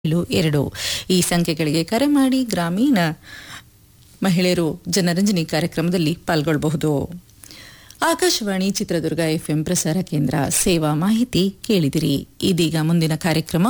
ಏಳು ಎರಡು ಈ ಸಂಖ್ಯೆಗಳಿಗೆ ಕರೆ ಮಾಡಿ ಗ್ರಾಮೀಣ ಮಹಿಳೆಯರು ಜನರಂಜನಿ ಕಾರ್ಯಕ್ರಮದಲ್ಲಿ ಪಾಲ್ಗೊಳ್ಳಬಹುದು ಆಕಾಶವಾಣಿ ಚಿತ್ರದುರ್ಗ ಎಫ್ಎಂ ಪ್ರಸಾರ ಕೇಂದ್ರ ಸೇವಾ ಮಾಹಿತಿ ಕೇಳಿದಿರಿ ಇದೀಗ ಮುಂದಿನ ಕಾರ್ಯಕ್ರಮ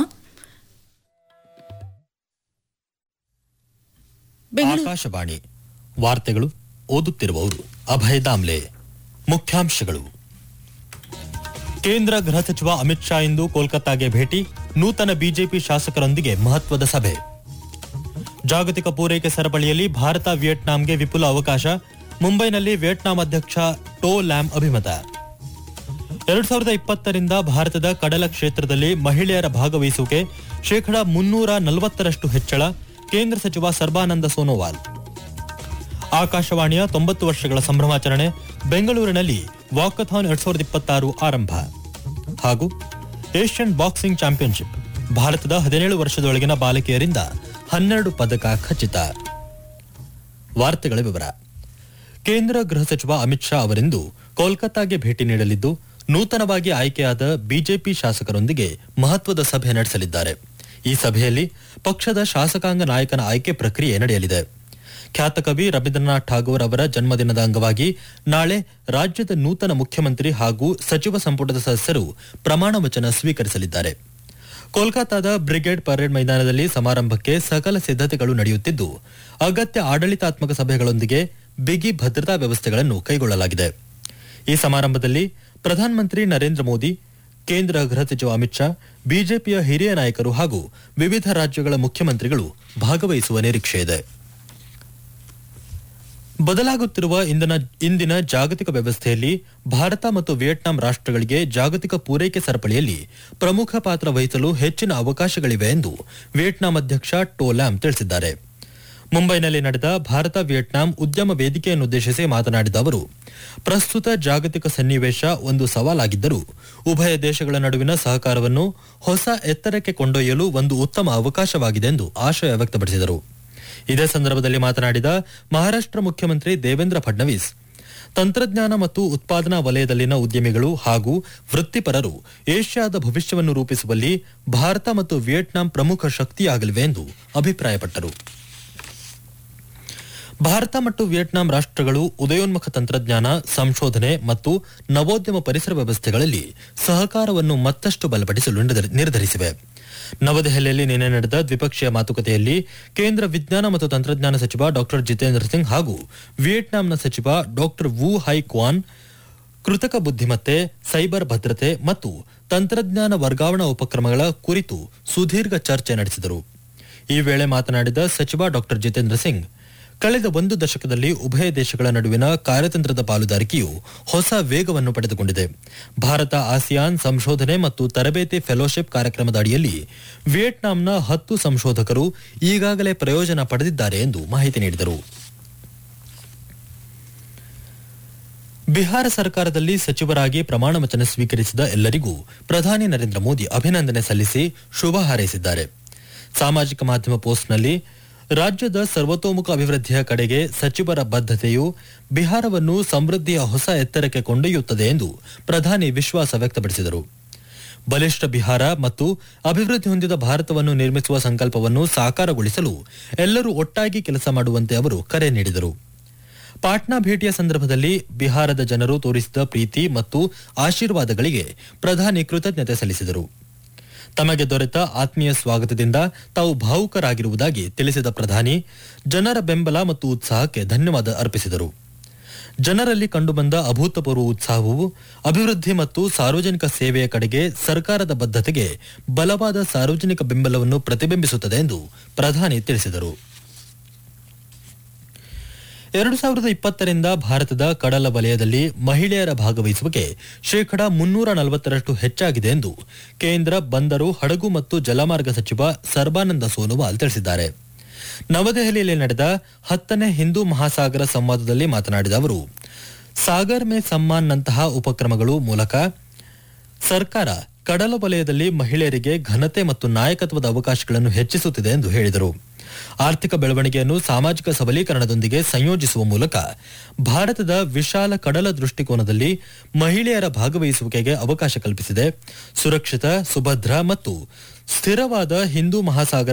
ಬೆಂಗಳೂರು ಆಕಾಶವಾಣಿ ವಾರ್ತೆಗಳು ಓದುತ್ತಿರುವವರು ಅಭಯ ದಾಮ್ಲೆ ಮುಖ್ಯಾಂಶಗಳು ಕೇಂದ್ರ ಗೃಹ ಸಚಿವ ಅಮಿತ್ ಶಾ ಇಂದು ಕೋಲ್ಕತ್ತಾಗೆ ಭೇಟಿ ನೂತನ ಬಿಜೆಪಿ ಶಾಸಕರೊಂದಿಗೆ ಮಹತ್ವದ ಸಭೆ ಜಾಗತಿಕ ಪೂರೈಕೆ ಸರಪಳಿಯಲ್ಲಿ ಭಾರತ ವಿಯೆಟ್ನಾಂಗೆ ವಿಪುಲ ಅವಕಾಶ ಮುಂಬೈನಲ್ಲಿ ವಿಯೆಟ್ನಾಂ ಅಧ್ಯಕ್ಷ ಟೋ ಲ್ಯಾಮ್ ಅಭಿಮತ ಎರಡ್ ಸಾವಿರದ ಇಪ್ಪತ್ತರಿಂದ ಭಾರತದ ಕಡಲ ಕ್ಷೇತ್ರದಲ್ಲಿ ಮಹಿಳೆಯರ ಭಾಗವಹಿಸುವಿಕೆ ಶೇಕಡ ಮುನ್ನೂರ ನಲವತ್ತರಷ್ಟು ಹೆಚ್ಚಳ ಕೇಂದ್ರ ಸಚಿವ ಸರ್ಬಾನಂದ ಸೋನೋವಾಲ್ ಆಕಾಶವಾಣಿಯ ತೊಂಬತ್ತು ವರ್ಷಗಳ ಸಂಭ್ರಮಾಚರಣೆ ಬೆಂಗಳೂರಿನಲ್ಲಿ ವಾಕಥಾನ್ ಎರಡ್ ಸಾವಿರದ ಇಪ್ಪತ್ತಾರು ಆರಂಭ ಹಾಗೂ ಏಷ್ಯನ್ ಬಾಕ್ಸಿಂಗ್ ಚಾಂಪಿಯನ್ಶಿಪ್ ಭಾರತದ ಹದಿನೇಳು ವರ್ಷದೊಳಗಿನ ಬಾಲಕಿಯರಿಂದ ಹನ್ನೆರಡು ಪದಕ ಖಚಿತ ವಾರ್ತೆಗಳ ವಿವರ ಕೇಂದ್ರ ಗೃಹ ಸಚಿವ ಅಮಿತ್ ಶಾ ಅವರಿಂದು ಕೋಲ್ಕತ್ತಾಗೆ ಭೇಟಿ ನೀಡಲಿದ್ದು ನೂತನವಾಗಿ ಆಯ್ಕೆಯಾದ ಬಿಜೆಪಿ ಶಾಸಕರೊಂದಿಗೆ ಮಹತ್ವದ ಸಭೆ ನಡೆಸಲಿದ್ದಾರೆ ಈ ಸಭೆಯಲ್ಲಿ ಪಕ್ಷದ ಶಾಸಕಾಂಗ ನಾಯಕನ ಆಯ್ಕೆ ಪ್ರಕ್ರಿಯೆ ನಡೆಯಲಿದೆ ಖ್ಯಾತ ಕವಿ ರವೀಂದ್ರನಾಥ್ ಠಾಗೋರ್ ಅವರ ಜನ್ಮದಿನದ ಅಂಗವಾಗಿ ನಾಳೆ ರಾಜ್ಯದ ನೂತನ ಮುಖ್ಯಮಂತ್ರಿ ಹಾಗೂ ಸಚಿವ ಸಂಪುಟದ ಸದಸ್ಯರು ಪ್ರಮಾಣ ವಚನ ಸ್ವೀಕರಿಸಲಿದ್ದಾರೆ ಕೋಲ್ಕತ್ತಾದ ಬ್ರಿಗೇಡ್ ಪರೇಡ್ ಮೈದಾನದಲ್ಲಿ ಸಮಾರಂಭಕ್ಕೆ ಸಕಲ ಸಿದ್ಧತೆಗಳು ನಡೆಯುತ್ತಿದ್ದು ಅಗತ್ಯ ಆಡಳಿತಾತ್ಮಕ ಸಭೆಗಳೊಂದಿಗೆ ಬಿಗಿ ಭದ್ರತಾ ವ್ಯವಸ್ಥೆಗಳನ್ನು ಕೈಗೊಳ್ಳಲಾಗಿದೆ ಈ ಸಮಾರಂಭದಲ್ಲಿ ಪ್ರಧಾನಮಂತ್ರಿ ನರೇಂದ್ರ ಮೋದಿ ಕೇಂದ್ರ ಗೃಹ ಸಚಿವ ಅಮಿತ್ ಶಾ ಬಿಜೆಪಿಯ ಹಿರಿಯ ನಾಯಕರು ಹಾಗೂ ವಿವಿಧ ರಾಜ್ಯಗಳ ಮುಖ್ಯಮಂತ್ರಿಗಳು ಭಾಗವಹಿಸುವ ನಿರೀಕ್ಷೆ ಇದೆ ಬದಲಾಗುತ್ತಿರುವ ಇಂದಿನ ಇಂದಿನ ಜಾಗತಿಕ ವ್ಯವಸ್ಥೆಯಲ್ಲಿ ಭಾರತ ಮತ್ತು ವಿಯೆಟ್ನಾಂ ರಾಷ್ಟ್ರಗಳಿಗೆ ಜಾಗತಿಕ ಪೂರೈಕೆ ಸರಪಳಿಯಲ್ಲಿ ಪ್ರಮುಖ ಪಾತ್ರ ವಹಿಸಲು ಹೆಚ್ಚಿನ ಅವಕಾಶಗಳಿವೆ ಎಂದು ವಿಯೆಟ್ನಾಂ ಅಧ್ಯಕ್ಷ ಟೋಲಾಮ್ ತಿಳಿಸಿದ್ದಾರೆ ಮುಂಬೈನಲ್ಲಿ ನಡೆದ ಭಾರತ ವಿಯೆಟ್ನಾಂ ಉದ್ಯಮ ವೇದಿಕೆಯನ್ನುದ್ದೇಶಿಸಿ ಮಾತನಾಡಿದ ಅವರು ಪ್ರಸ್ತುತ ಜಾಗತಿಕ ಸನ್ನಿವೇಶ ಒಂದು ಸವಾಲಾಗಿದ್ದರೂ ಉಭಯ ದೇಶಗಳ ನಡುವಿನ ಸಹಕಾರವನ್ನು ಹೊಸ ಎತ್ತರಕ್ಕೆ ಕೊಂಡೊಯ್ಯಲು ಒಂದು ಉತ್ತಮ ಅವಕಾಶವಾಗಿದೆ ಎಂದು ಆಶಯ ವ್ಯಕ್ತಪಡಿಸಿದರು ಇದೇ ಸಂದರ್ಭದಲ್ಲಿ ಮಾತನಾಡಿದ ಮಹಾರಾಷ್ಟ್ರ ಮುಖ್ಯಮಂತ್ರಿ ದೇವೇಂದ್ರ ಫಡ್ನವೀಸ್ ತಂತ್ರಜ್ಞಾನ ಮತ್ತು ಉತ್ಪಾದನಾ ವಲಯದಲ್ಲಿನ ಉದ್ಯಮಿಗಳು ಹಾಗೂ ವೃತ್ತಿಪರರು ಏಷ್ಯಾದ ಭವಿಷ್ಯವನ್ನು ರೂಪಿಸುವಲ್ಲಿ ಭಾರತ ಮತ್ತು ವಿಯೆಟ್ನಾಂ ಪ್ರಮುಖ ಶಕ್ತಿಯಾಗಲಿವೆ ಎಂದು ಅಭಿಪ್ರಾಯಪಟ್ಟರು ಭಾರತ ಮತ್ತು ವಿಯೆಟ್ನಾಂ ರಾಷ್ಟ್ರಗಳು ಉದಯೋನ್ಮುಖ ತಂತ್ರಜ್ಞಾನ ಸಂಶೋಧನೆ ಮತ್ತು ನವೋದ್ಯಮ ಪರಿಸರ ವ್ಯವಸ್ಥೆಗಳಲ್ಲಿ ಸಹಕಾರವನ್ನು ಮತ್ತಷ್ಟು ಬಲಪಡಿಸಲು ನಿರ್ಧರಿ- ನಿರ್ಧರಿಸಿವೆ ನವದೆಹಲಿಯಲ್ಲಿ ನಿನ್ನೆ ನಡೆದ ದ್ವಿಪಕ್ಷೀಯ ಮಾತುಕತೆಯಲ್ಲಿ ಕೇಂದ್ರ ವಿಜ್ಞಾನ ಮತ್ತು ತಂತ್ರಜ್ಞಾನ ಸಚಿವ ಡಾಕ್ಟರ್ ಜಿತೇಂದ್ರ ಸಿಂಗ್ ಹಾಗೂ ವಿಯೆಟ್ನಾಂನ ಸಚಿವ ಡಾಕ್ಟರ್ ವು ಹೈ ಕ್ವಾನ್ ಕೃತಕ ಬುದ್ಧಿಮತ್ತೆ ಸೈಬರ್ ಭದ್ರತೆ ಮತ್ತು ತಂತ್ರಜ್ಞಾನ ವರ್ಗಾವಣಾ ಉಪಕ್ರಮಗಳ ಕುರಿತು ಸುದೀರ್ಘ ಚರ್ಚೆ ನಡೆಸಿದರು ಈ ವೇಳೆ ಮಾತನಾಡಿದ ಸಚಿವ ಡಾಕ್ಟರ್ ಜಿತೇಂದ್ರ ಸಿಂಗ್ ಕಳೆದ ಒಂದು ದಶಕದಲ್ಲಿ ಉಭಯ ದೇಶಗಳ ನಡುವಿನ ಕಾರ್ಯತಂತ್ರದ ಪಾಲುದಾರಿಕೆಯು ಹೊಸ ವೇಗವನ್ನು ಪಡೆದುಕೊಂಡಿದೆ ಭಾರತ ಆಸಿಯಾನ್ ಸಂಶೋಧನೆ ಮತ್ತು ತರಬೇತಿ ಫೆಲೋಶಿಪ್ ಕಾರ್ಯಕ್ರಮದ ಅಡಿಯಲ್ಲಿ ವಿಯೆಟ್ನಾಂನ ಹತ್ತು ಸಂಶೋಧಕರು ಈಗಾಗಲೇ ಪ್ರಯೋಜನ ಪಡೆದಿದ್ದಾರೆ ಎಂದು ಮಾಹಿತಿ ನೀಡಿದರು ಬಿಹಾರ ಸರ್ಕಾರದಲ್ಲಿ ಸಚಿವರಾಗಿ ಪ್ರಮಾಣ ವಚನ ಸ್ವೀಕರಿಸಿದ ಎಲ್ಲರಿಗೂ ಪ್ರಧಾನಿ ನರೇಂದ್ರ ಮೋದಿ ಅಭಿನಂದನೆ ಸಲ್ಲಿಸಿ ಶುಭ ಹಾರೈಸಿದ್ದಾರೆ ಸಾಮಾಜಿಕ ಮಾಧ್ಯಮ ಪೋಸ್ಟ್ನಲ್ಲಿ ರಾಜ್ಯದ ಸರ್ವತೋಮುಖ ಅಭಿವೃದ್ಧಿಯ ಕಡೆಗೆ ಸಚಿವರ ಬದ್ಧತೆಯು ಬಿಹಾರವನ್ನು ಸಮೃದ್ಧಿಯ ಹೊಸ ಎತ್ತರಕ್ಕೆ ಕೊಂಡೊಯ್ಯುತ್ತದೆ ಎಂದು ಪ್ರಧಾನಿ ವಿಶ್ವಾಸ ವ್ಯಕ್ತಪಡಿಸಿದರು ಬಲಿಷ್ಠ ಬಿಹಾರ ಮತ್ತು ಅಭಿವೃದ್ಧಿ ಹೊಂದಿದ ಭಾರತವನ್ನು ನಿರ್ಮಿಸುವ ಸಂಕಲ್ಪವನ್ನು ಸಾಕಾರಗೊಳಿಸಲು ಎಲ್ಲರೂ ಒಟ್ಟಾಗಿ ಕೆಲಸ ಮಾಡುವಂತೆ ಅವರು ಕರೆ ನೀಡಿದರು ಪಾಟ್ನಾ ಭೇಟಿಯ ಸಂದರ್ಭದಲ್ಲಿ ಬಿಹಾರದ ಜನರು ತೋರಿಸಿದ ಪ್ರೀತಿ ಮತ್ತು ಆಶೀರ್ವಾದಗಳಿಗೆ ಪ್ರಧಾನಿ ಕೃತಜ್ಞತೆ ಸಲ್ಲಿಸಿದರು ತಮಗೆ ದೊರೆತ ಆತ್ಮೀಯ ಸ್ವಾಗತದಿಂದ ತಾವು ಭಾವುಕರಾಗಿರುವುದಾಗಿ ತಿಳಿಸಿದ ಪ್ರಧಾನಿ ಜನರ ಬೆಂಬಲ ಮತ್ತು ಉತ್ಸಾಹಕ್ಕೆ ಧನ್ಯವಾದ ಅರ್ಪಿಸಿದರು ಜನರಲ್ಲಿ ಕಂಡುಬಂದ ಅಭೂತಪೂರ್ವ ಉತ್ಸಾಹವು ಅಭಿವೃದ್ಧಿ ಮತ್ತು ಸಾರ್ವಜನಿಕ ಸೇವೆಯ ಕಡೆಗೆ ಸರ್ಕಾರದ ಬದ್ಧತೆಗೆ ಬಲವಾದ ಸಾರ್ವಜನಿಕ ಬೆಂಬಲವನ್ನು ಪ್ರತಿಬಿಂಬಿಸುತ್ತದೆ ಎಂದು ಪ್ರಧಾನಿ ತಿಳಿಸಿದರು ಎರಡು ಸಾವಿರದ ಇಪ್ಪತ್ತರಿಂದ ಭಾರತದ ಕಡಲ ವಲಯದಲ್ಲಿ ಮಹಿಳೆಯರ ಭಾಗವಹಿಸುವಿಕೆ ಶೇಕಡಾ ಮುನ್ನೂರ ನಲವತ್ತರಷ್ಟು ಹೆಚ್ಚಾಗಿದೆ ಎಂದು ಕೇಂದ್ರ ಬಂದರು ಹಡಗು ಮತ್ತು ಜಲಮಾರ್ಗ ಸಚಿವ ಸರ್ಬಾನಂದ ಸೋನೋವಾಲ್ ತಿಳಿಸಿದ್ದಾರೆ ನವದೆಹಲಿಯಲ್ಲಿ ನಡೆದ ಹತ್ತನೇ ಹಿಂದೂ ಮಹಾಸಾಗರ ಸಂವಾದದಲ್ಲಿ ಮಾತನಾಡಿದ ಅವರು ಸಾಗರ್ ಮೇ ಸಮ್ಮಾನ್ನಂತಹ ಉಪಕ್ರಮಗಳು ಮೂಲಕ ಸರ್ಕಾರ ಕಡಲ ವಲಯದಲ್ಲಿ ಮಹಿಳೆಯರಿಗೆ ಘನತೆ ಮತ್ತು ನಾಯಕತ್ವದ ಅವಕಾಶಗಳನ್ನು ಹೆಚ್ಚಿಸುತ್ತಿದೆ ಎಂದು ಹೇಳಿದರು ಆರ್ಥಿಕ ಬೆಳವಣಿಗೆಯನ್ನು ಸಾಮಾಜಿಕ ಸಬಲೀಕರಣದೊಂದಿಗೆ ಸಂಯೋಜಿಸುವ ಮೂಲಕ ಭಾರತದ ವಿಶಾಲ ಕಡಲ ದೃಷ್ಟಿಕೋನದಲ್ಲಿ ಮಹಿಳೆಯರ ಭಾಗವಹಿಸುವಿಕೆಗೆ ಅವಕಾಶ ಕಲ್ಪಿಸಿದೆ ಸುರಕ್ಷಿತ ಸುಭದ್ರ ಮತ್ತು ಸ್ಥಿರವಾದ ಹಿಂದೂ ಮಹಾಸಾಗರ